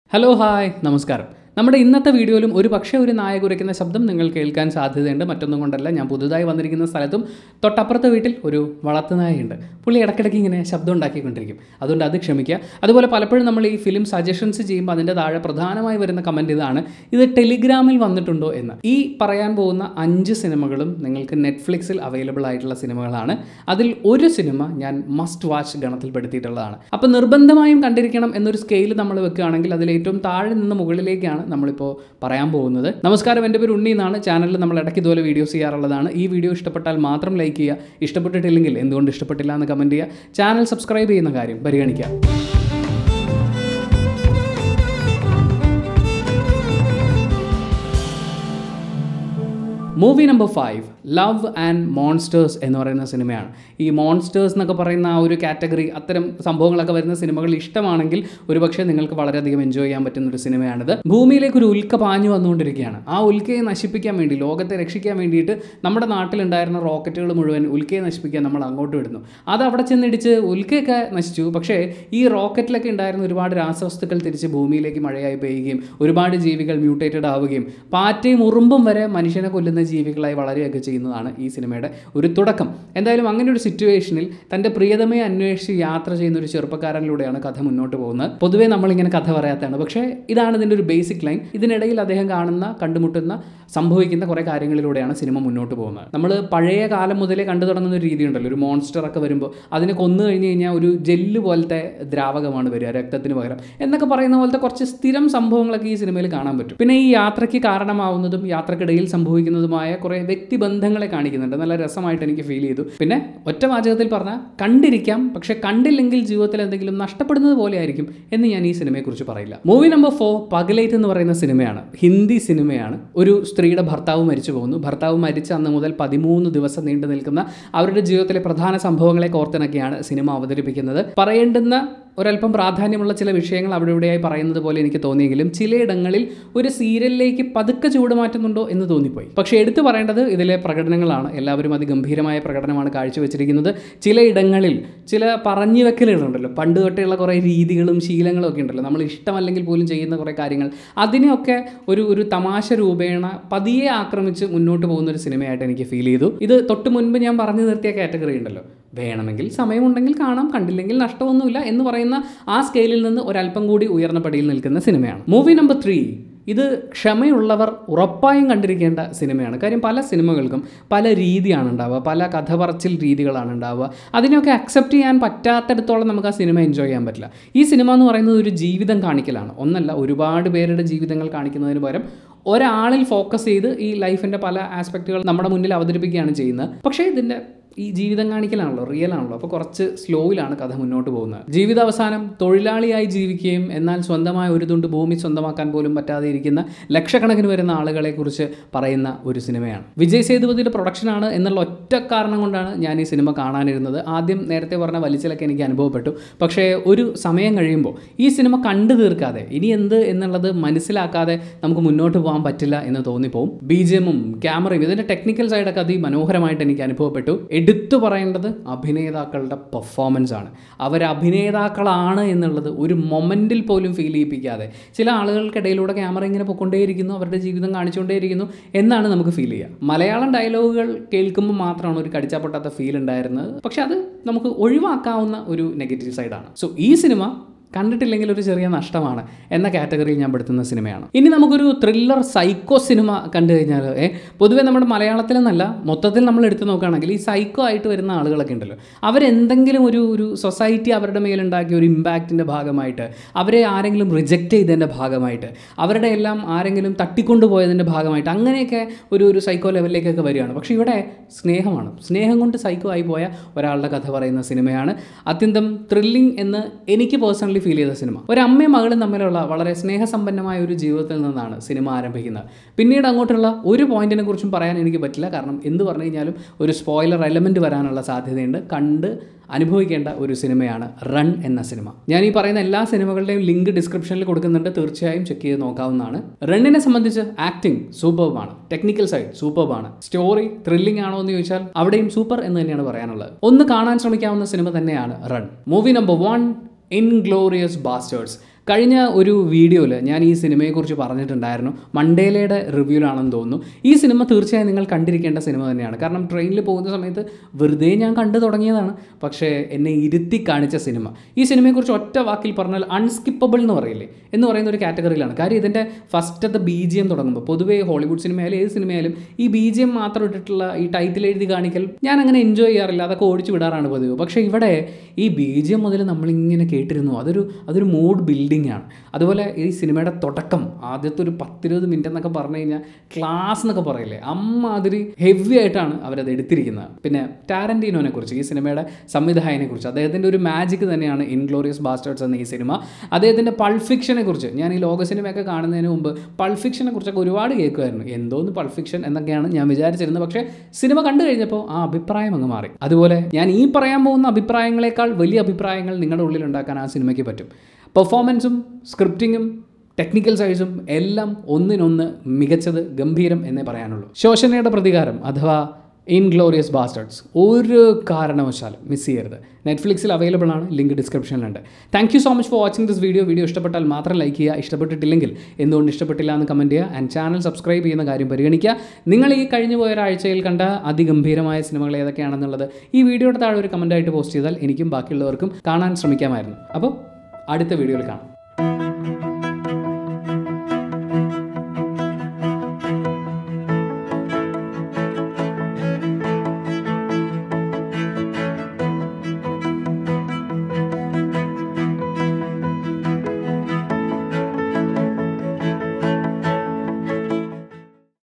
hello hi നമസ്കാരം നമ്മുടെ ഇന്നത്തെ വീഡിയോയിലും ഒരു പക്ഷേ ഒരു നായ കുരയ്ക്കുന്ന ശബ്ദം നിങ്ങൾ കേൾക്കാൻ സാധ്യതയുണ്ട് മറ്റൊന്നും കൊണ്ടല്ല ഞാൻ പുതുതായി വന്നിരിക്കുന്ന സ്ഥലത്തും തൊട്ടപ്പുറത്തെ വീട്ടിൽ ഒരു വളർത്തുനായുണ്ട് പുള്ളി ഇടയ്ക്കിടയ്ക്ക് ഇങ്ങനെ ശബ്ദം ഉണ്ടാക്കിക്കൊണ്ടിരിക്കും അതുകൊണ്ട് അത് ക്ഷമിക്കുക അതുപോലെ പലപ്പോഴും നമ്മൾ ഈ ഫിലിം സജഷൻസ് ചെയ്യുമ്പോൾ അതിൻ്റെ താഴെ പ്രധാനമായി വരുന്ന കമൻറ്റ് ഇതാണ് ഇത് ടെലിഗ്രാമിൽ വന്നിട്ടുണ്ടോ എന്ന് ഈ പറയാൻ പോകുന്ന അഞ്ച് സിനിമകളും നിങ്ങൾക്ക് നെറ്റ്ഫ്ലിക്സിൽ അവൈലബിൾ ആയിട്ടുള്ള സിനിമകളാണ് അതിൽ ഒരു സിനിമ ഞാൻ മസ്റ്റ് വാച്ച് ഗണത്തിൽപ്പെടുത്തിയിട്ടുള്ളതാണ് അപ്പോൾ നിർബന്ധമായും കണ്ടിരിക്കണം എന്നൊരു സ്കെയിൽ നമ്മൾ വെക്കുകയാണെങ്കിൽ അതിൽ ഏറ്റവും താഴെ നിന്ന് മുകളിലേക്കാണ് നമ്മളിപ്പോൾ പറയാൻ പോകുന്നത് നമസ്കാരം എൻ്റെ പേര് ഉണ്ണി എന്നാണ് ചാനലിൽ നമ്മൾ ഇടയ്ക്ക് ഇതുപോലെ വീഡിയോസ് ചെയ്യാറുള്ളതാണ് ഈ വീഡിയോ ഇഷ്ടപ്പെട്ടാൽ മാത്രം ലൈക്ക് ചെയ്യുക ഇഷ്ടപ്പെട്ടിട്ടില്ലെങ്കിൽ എന്തുകൊണ്ട് ഇഷ്ടപ്പെട്ടില്ല എന്ന് കമൻറ്റ് ചെയ്യുക ചാനൽ സബ്സ്ക്രൈബ് ചെയ്യുന്ന കാര്യം പരിഗണിക്കുക movie number five Love and Monsters എന്ന് പറയുന്ന സിനിമയാണ് ഈ മോൺസ്റ്റേഴ്സ് എന്നൊക്കെ പറയുന്ന ആ ഒരു കാറ്റഗറി അത്തരം സംഭവങ്ങളൊക്കെ വരുന്ന സിനിമകൾ ഇഷ്ടമാണെങ്കിൽ ഒരുപക്ഷെ നിങ്ങൾക്ക് വളരെയധികം എൻജോയ് ചെയ്യാൻ പറ്റുന്ന ഒരു സിനിമയാണിത് ഭൂമിയിലേക്ക് ഒരു ഉൽക്ക പാഞ്ഞു വന്നുകൊണ്ടിരിക്കുകയാണ് ആ ഉൽക്കയെ നശിപ്പിക്കാൻ വേണ്ടി ലോകത്തെ രക്ഷിക്കാൻ വേണ്ടിയിട്ട് നമ്മുടെ നാട്ടിലുണ്ടായിരുന്ന റോക്കറ്റുകൾ മുഴുവൻ ഉൽക്കയെ നശിപ്പിക്കാൻ നമ്മൾ അങ്ങോട്ട് വിടുന്നു അത് അവിടെ ചെന്നിടിച്ച് ഉൽക്കയൊക്കെ നശിച്ചു പക്ഷേ ഈ റോക്കറ്റിലൊക്കെ ഉണ്ടായിരുന്ന ഒരുപാട് രാസവസ്തുക്കൾ തിരിച്ച് ഭൂമിയിലേക്ക് മഴയായി പെയ്യുകയും ഒരുപാട് ജീവികൾ മ്യൂട്ടേറ്റഡ് ആവുകയും പാറ്റയും ഉറുമ്പും വരെ മനുഷ്യനെ കൊല്ലുന്ന ജീവികളായി വളരെയൊക്കെ ചെയ്യുന്നതാണ് ഈ സിനിമയുടെ ഒരു തുടക്കം എന്തായാലും അങ്ങനെ ഒരു സിറ്റുവേഷനിൽ തൻ്റെ പ്രിയതമയെ അന്വേഷിച്ച് യാത്ര ചെയ്യുന്ന ഒരു ചെറുപ്പക്കാരനിലൂടെയാണ് കഥ മുന്നോട്ട് പോകുന്നത് പൊതുവേ നമ്മളിങ്ങനെ കഥ പറയാത്തതാണ് പക്ഷേ ഇതാണ് ഇതിൻ്റെ ഒരു ബേസിക് ലൈൻ ഇതിനിടയിൽ അദ്ദേഹം കാണുന്ന കണ്ടുമുട്ടുന്ന സംഭവിക്കുന്ന കുറേ കാര്യങ്ങളിലൂടെയാണ് സിനിമ മുന്നോട്ട് പോകുന്നത് നമ്മൾ പഴയ കാലം മുതലേ കണ്ടു തുടങ്ങുന്ന ഒരു രീതി ഉണ്ടല്ലോ ഒരു മോൺസ്റ്റർ ഒക്കെ വരുമ്പോൾ അതിനെ കൊന്നു കഴിഞ്ഞ് കഴിഞ്ഞാൽ ഒരു ജെല്ല് പോലത്തെ ദ്രാവകമാണ് വരിക രക്തത്തിന് പകരം എന്നൊക്കെ പറയുന്ന പോലത്തെ കുറച്ച് സ്ഥിരം സംഭവങ്ങളൊക്കെ ഈ സിനിമയിൽ കാണാൻ പറ്റും പിന്നെ ഈ യാത്രയ്ക്ക് കാരണമാവുന്നതും യാത്രക്കിടയിൽ സംഭവിക്കുന്നതുമായ കുറേ വ്യക്തിബന്ധങ്ങളെ കാണിക്കുന്നുണ്ട് നല്ല രസമായിട്ട് എനിക്ക് ഫീൽ ചെയ്തു പിന്നെ ഒറ്റ വാചകത്തിൽ പറഞ്ഞാൽ കണ്ടിരിക്കാം പക്ഷെ കണ്ടില്ലെങ്കിൽ ജീവിതത്തിൽ എന്തെങ്കിലും നഷ്ടപ്പെടുന്നത് പോലെ ആയിരിക്കും എന്ന് ഞാൻ ഈ സിനിമയെക്കുറിച്ച് പറയില്ല മൂവി നമ്പർ ഫോർ പകലേറ്റ് എന്ന് പറയുന്ന സിനിമയാണ് ഹിന്ദി സിനിമയാണ് ഒരു സ്ത്രീയുടെ ഭർത്താവ് മരിച്ചു പോകുന്നു ഭർത്താവ് മരിച്ച അന്ന് മുതൽ പതിമൂന്ന് ദിവസം നീണ്ടു നിൽക്കുന്ന അവരുടെ ജീവിതത്തിലെ പ്രധാന സംഭവങ്ങളെ കോർത്തിണക്കിയാണ് സിനിമ അവതരിപ്പിക്കുന്നത് പറയേണ്ടുന്ന ഒരല്പം പ്രാധാന്യമുള്ള ചില വിഷയങ്ങൾ അവിടെ ഇവിടെയായി പറയുന്നത് പോലെ എനിക്ക് തോന്നിയെങ്കിലും ചിലയിടങ്ങളിൽ ഒരു സീരിയലിലേക്ക് പതുക്കെ ചൂട് മാറ്റുന്നുണ്ടോ എന്ന് തോന്നിപ്പോയി പക്ഷേ എടുത്തു പറയേണ്ടത് ഇതിലെ പ്രകടനങ്ങളാണ് എല്ലാവരും അതിഗംഭീരമായ പ്രകടനമാണ് കാഴ്ചവെച്ചിരിക്കുന്നത് ചിലയിടങ്ങളിൽ ചില പറഞ്ഞു വെക്കലുകളുണ്ടല്ലോ പണ്ട് തൊട്ടേയുള്ള കുറേ രീതികളും ശീലങ്ങളും ഒക്കെ ഉണ്ടല്ലോ നമ്മൾ ഇഷ്ടമല്ലെങ്കിൽ പോലും ചെയ്യുന്ന കുറേ കാര്യങ്ങൾ അതിനെയൊക്കെ ഒരു ഒരു തമാശ രൂപേണ പതിയെ ആക്രമിച്ച് മുന്നോട്ട് പോകുന്ന ഒരു സിനിമയായിട്ട് എനിക്ക് ഫീൽ ചെയ്തു ഇത് തൊട്ട് മുൻപ് ഞാൻ പറഞ്ഞു നിർത്തിയ കാറ്റഗറി ഉണ്ടല്ലോ വേണമെങ്കിൽ സമയമുണ്ടെങ്കിൽ കാണാം കണ്ടില്ലെങ്കിൽ നഷ്ടമൊന്നുമില്ല എന്ന് പറയുന്ന ആ സ്കെയിലിൽ നിന്ന് ഒരല്പം കൂടി ഉയർന്ന പടിയിൽ നിൽക്കുന്ന സിനിമയാണ് മൂവി നമ്പർ ത്രീ ഇത് ക്ഷമയുള്ളവർ ഉറപ്പായും കണ്ടിരിക്കേണ്ട സിനിമയാണ് കാര്യം പല സിനിമകൾക്കും പല രീതിയാണ് ഉണ്ടാവുക പല കഥ പറച്ചിൽ രീതികളാണ് ഉണ്ടാവുക അതിനെയൊക്കെ അക്സെപ്റ്റ് ചെയ്യാൻ പറ്റാത്തടത്തോളം നമുക്ക് ആ സിനിമ എൻജോയ് ചെയ്യാൻ പറ്റില്ല ഈ സിനിമ എന്ന് പറയുന്നത് ഒരു ജീവിതം കാണിക്കലാണ് ഒന്നല്ല ഒരുപാട് പേരുടെ ജീവിതങ്ങൾ കാണിക്കുന്നതിന് പകരം ഒരാളിൽ ഫോക്കസ് ചെയ്ത് ഈ ലൈഫിൻ്റെ പല ആസ്പെക്റ്റുകൾ നമ്മുടെ മുന്നിൽ അവതരിപ്പിക്കുകയാണ് ചെയ്യുന്നത് പക്ഷേ ഇതിൻ്റെ ഈ ജീവിതം കാണിക്കലാണല്ലോ റിയൽ ആണല്ലോ അപ്പോൾ കുറച്ച് സ്ലോയിലാണ് കഥ മുന്നോട്ട് പോകുന്നത് ജീവിതാവസാനം തൊഴിലാളിയായി ജീവിക്കുകയും എന്നാൽ സ്വന്തമായ ഒരു തുണ്ട് ഭൂമി സ്വന്തമാക്കാൻ പോലും പറ്റാതെ ഇരിക്കുന്ന ലക്ഷക്കണക്കിന് വരുന്ന ആളുകളെ കുറിച്ച് പറയുന്ന ഒരു സിനിമയാണ് വിജയ് സേതുപതിയുടെ പ്രൊഡക്ഷനാണ് എന്നുള്ള ഒറ്റ കാരണം കൊണ്ടാണ് ഞാൻ ഈ സിനിമ കാണാനിരുന്നത് ആദ്യം നേരത്തെ പറഞ്ഞ വലിച്ചിലൊക്കെ എനിക്ക് അനുഭവപ്പെട്ടു പക്ഷേ ഒരു സമയം കഴിയുമ്പോൾ ഈ സിനിമ കണ്ടു തീർക്കാതെ ഇനി എന്ത് എന്നുള്ളത് മനസ്സിലാക്കാതെ നമുക്ക് മുന്നോട്ട് പോകാൻ പറ്റില്ല എന്ന് തോന്നിപ്പോവും ബി ജി എമ്മും ക്യാമറയും ഇതിൻ്റെ ടെക്നിക്കൽ സൈഡൊക്കെ അതിമനോഹരമായിട്ട് എനിക്ക് അനുഭവപ്പെട്ടു എടുത്തു പറയേണ്ടത് അഭിനേതാക്കളുടെ പെർഫോമൻസ് ആണ് അവർ അഭിനേതാക്കളാണ് എന്നുള്ളത് ഒരു മൊമെൻറ്റിൽ പോലും ഫീൽ ചെയ്യിപ്പിക്കാതെ ചില ആളുകൾക്കിടയിലൂടെ ക്യാമറ ഇങ്ങനെ പൊക്കൊണ്ടേയിരിക്കുന്നു അവരുടെ ജീവിതം കാണിച്ചുകൊണ്ടേയിരിക്കുന്നു എന്നാണ് നമുക്ക് ഫീൽ ചെയ്യുക മലയാളം ഡയലോഗുകൾ കേൾക്കുമ്പോൾ മാത്രമാണ് ഒരു കടിച്ചാപ്പൊട്ടാത്ത ഫീൽ ഉണ്ടായിരുന്നത് പക്ഷെ അത് നമുക്ക് ഒഴിവാക്കാവുന്ന ഒരു നെഗറ്റീവ് സൈഡാണ് സോ ഈ സിനിമ കണ്ടിട്ടില്ലെങ്കിൽ ഒരു ചെറിയ നഷ്ടമാണ് എന്ന കാറ്റഗറിയിൽ ഞാൻ പെടുത്തുന്ന സിനിമയാണ് ഇനി നമുക്കൊരു ത്രില്ലർ സൈക്കോ സിനിമ കണ്ടു കഴിഞ്ഞാൽ ഏ പൊതുവേ നമ്മുടെ മലയാളത്തിലെന്നല്ല മൊത്തത്തിൽ നമ്മൾ എടുത്തു നോക്കുകയാണെങ്കിൽ ഈ സൈക്കോ ആയിട്ട് വരുന്ന ആളുകളൊക്കെ ഉണ്ടല്ലോ അവരെന്തെങ്കിലും ഒരു ഒരു സൊസൈറ്റി അവരുടെ മേലുണ്ടാക്കിയ ഒരു ഇമ്പാക്റ്റിൻ്റെ ഭാഗമായിട്ട് അവരെ ആരെങ്കിലും റിജക്റ്റ് ചെയ്തതിൻ്റെ ഭാഗമായിട്ട് അവരുടെ എല്ലാം ആരെങ്കിലും തട്ടിക്കൊണ്ടുപോയതിൻ്റെ ഭാഗമായിട്ട് അങ്ങനെയൊക്കെ ഒരു ഒരു സൈക്കോ ലെവലിലേക്കൊക്കെ വരികയാണ് പക്ഷേ ഇവിടെ സ്നേഹമാണ് സ്നേഹം കൊണ്ട് സൈക്കോ ആയി പോയ ഒരാളുടെ കഥ പറയുന്ന സിനിമയാണ് അത്യന്തം ത്രില്ലിംഗ് എന്ന് എനിക്ക് പേഴ്സണലി ഫീൽ ചെയ്ത സിനിമ ഒരു അമ്മയും മകളും തമ്മിലുള്ള വളരെ സ്നേഹസമ്പന്നമായ ഒരു ജീവിതത്തിൽ നിന്നാണ് സിനിമ ആരംഭിക്കുന്നത് പിന്നീട് അങ്ങോട്ടുള്ള ഒരു പോയിന്റിനെ കുറിച്ചും പറയാൻ എനിക്ക് പറ്റില്ല കാരണം എന്ത് പറഞ്ഞു കഴിഞ്ഞാലും ഒരു സ്പോയിലർ എലമെൻറ്റ് വരാനുള്ള സാധ്യതയുണ്ട് കണ്ട് അനുഭവിക്കേണ്ട ഒരു സിനിമയാണ് റൺ എന്ന സിനിമ ഞാൻ ഈ പറയുന്ന എല്ലാ സിനിമകളുടെയും ലിങ്ക് ഡിസ്ക്രിപ്ഷനിൽ കൊടുക്കുന്നുണ്ട് തീർച്ചയായും ചെക്ക് ചെയ്ത് നോക്കാവുന്നതാണ് റണ്ണിനെ സംബന്ധിച്ച് ആക്ടിംഗ് സൂപ്പർബാണ് ടെക്നിക്കൽ സൈഡ് സൂപ്പർബാണ് സ്റ്റോറി ത്രില്ലിംഗ് ആണോ എന്ന് ചോദിച്ചാൽ അവിടെയും സൂപ്പർ എന്ന് തന്നെയാണ് പറയാനുള്ളത് ഒന്ന് കാണാൻ ശ്രമിക്കാവുന്ന സിനിമ തന്നെയാണ് Run movie number one Inglourious Basterds കഴിഞ്ഞ ഒരു വീഡിയോയിൽ ഞാൻ ഈ സിനിമയെക്കുറിച്ച് പറഞ്ഞിട്ടുണ്ടായിരുന്നു മണ്ടേലയുടെ റിവ്യൂലാണെന്ന് തോന്നുന്നു ഈ സിനിമ തീർച്ചയായും നിങ്ങൾ കണ്ടിരിക്കേണ്ട സിനിമ തന്നെയാണ് കാരണം ട്രെയിനിൽ പോകുന്ന സമയത്ത് വെറുതെ ഞാൻ കണ്ടു തുടങ്ങിയതാണ് പക്ഷേ എന്നെ ഇരുത്തി കാണിച്ച സിനിമ ഈ സിനിമയെക്കുറിച്ച് ഒറ്റ വാക്കിൽ പറഞ്ഞാൽ അൺസ്കിപ്പബിൾ എന്ന് പറയില്ലേ എന്ന് പറയുന്ന ഒരു കാറ്റഗറിയിലാണ് കാര്യം ഇതിൻ്റെ ഫസ്റ്റത്തെ ബി ജി എം തുടങ്ങുമ്പോൾ പൊതുവേ ഹോളിവുഡ് സിനിമയായാലും ഏത് സിനിമയായാലും ഈ ബി ജി എം മാത്രം ഇട്ടിട്ടുള്ള ഈ ടൈറ്റിൽ എഴുതി കാണിക്കൽ ഞാൻ അങ്ങനെ എൻജോയ് ചെയ്യാറില്ല അതൊക്കെ ഓടിച്ചു വിടാറാണ് പതിവ് പക്ഷേ ഇവിടെ ഈ ബി ജി എം മുതൽ നമ്മളിങ്ങനെ കേട്ടിരുന്നു അതൊരു അതൊരു മൂഡ് ബിൽഡിംഗ് ആണ് അതുപോലെ ഈ സിനിമയുടെ തുടക്കം ആദ്യത്തെ ഒരു പത്തിരുപത് മിനിറ്റ് എന്നൊക്കെ പറഞ്ഞു കഴിഞ്ഞാൽ ക്ലാസ് എന്നൊക്കെ പറയില്ലേ അമ്മാതിരി ഹെവി ആയിട്ടാണ് അവരത് എടുത്തിരിക്കുന്നത് പിന്നെ ടാരൻറ്റീനോനെ കുറിച്ച് ഈ സിനിമയുടെ സംവിധായകനെ കുറിച്ച് അദ്ദേഹത്തിൻ്റെ ഒരു മാജിക് തന്നെയാണ് ഇൻഗ്ലോറിയസ് ബാസ്റ്റേഴ്സ് എന്ന ഈ സിനിമ അദ്ദേഹത്തിൻ്റെ പൾഫിക്ഷനെ കുറിച്ച് ഞാൻ ഈ ലോക സിനിമയൊക്കെ കാണുന്നതിന് മുമ്പ് പൾഫിക്ഷനെ കുറിച്ചൊക്കെ ഒരുപാട് കേൾക്കുമായിരുന്നു എന്തോന്ന് പൾഫിക്ഷൻ എന്നൊക്കെയാണ് ഞാൻ വിചാരിച്ചിരുന്നത് പക്ഷേ സിനിമ കണ്ടു കഴിഞ്ഞപ്പോൾ ആ അഭിപ്രായം അങ്ങ് മാറി അതുപോലെ ഞാൻ ഈ പറയാൻ പോകുന്ന അഭിപ്രായങ്ങളെക്കാൾ വലിയ അഭിപ്രായങ്ങൾ നിങ്ങളുടെ ഉള്ളിൽ ഉണ്ടാക്കാൻ ആ സിനിമയ്ക്ക് പറ്റും പെർഫോമൻസും സ്ക്രിപ്റ്റിങ്ങും ടെക്നിക്കൽ സൈസും എല്ലാം ഒന്നിനൊന്ന് മികച്ചത് ഗംഭീരം എന്നേ പറയാനുള്ളൂ ശോഷനയുടെ പ്രതികാരം അഥവാ ഇൻഗ്ലോറിയസ് ബാസ്റ്റേർഡ്സ് ഒരു കാരണവശാലും മിസ് ചെയ്യരുത് നെറ്റ്ഫ്ലിക്സിൽ അവൈലബിൾ ആണ് ലിങ്ക് ഡിസ്ക്രിപ്ഷനിലുണ്ട് thank you so much for watching this video video ഇഷ്ടപ്പെട്ടാൽ മാത്രം ലൈക്ക് ചെയ്യുക ഇഷ്ടപ്പെട്ടിട്ടില്ലെങ്കിൽ എന്തുകൊണ്ട് ഇഷ്ടപ്പെട്ടില്ല എന്ന് കമൻറ്റ് ചെയ്യുക ആൻഡ് ചാനൽ സബ്സ്ക്രൈബ് ചെയ്യുന്ന കാര്യം പരിഗണിക്കുക നിങ്ങൾ ഈ കഴിഞ്ഞു പോയ ഒരാഴ്ചയിൽ കണ്ട അതിഗംഭീരമായ സിനിമകൾ ഏതൊക്കെയാണെന്നുള്ളത് ഈ വീഡിയോയുടെ താഴെ ഒരു കമൻറ്റായിട്ട് പോസ്റ്റ് ചെയ്താൽ എനിക്കും ബാക്കിയുള്ളവർക്കും കാണാൻ ശ്രമിക്കാമായിരുന്നു അപ്പോൾ അടുത്ത വീഡിയോയിൽ കാണാം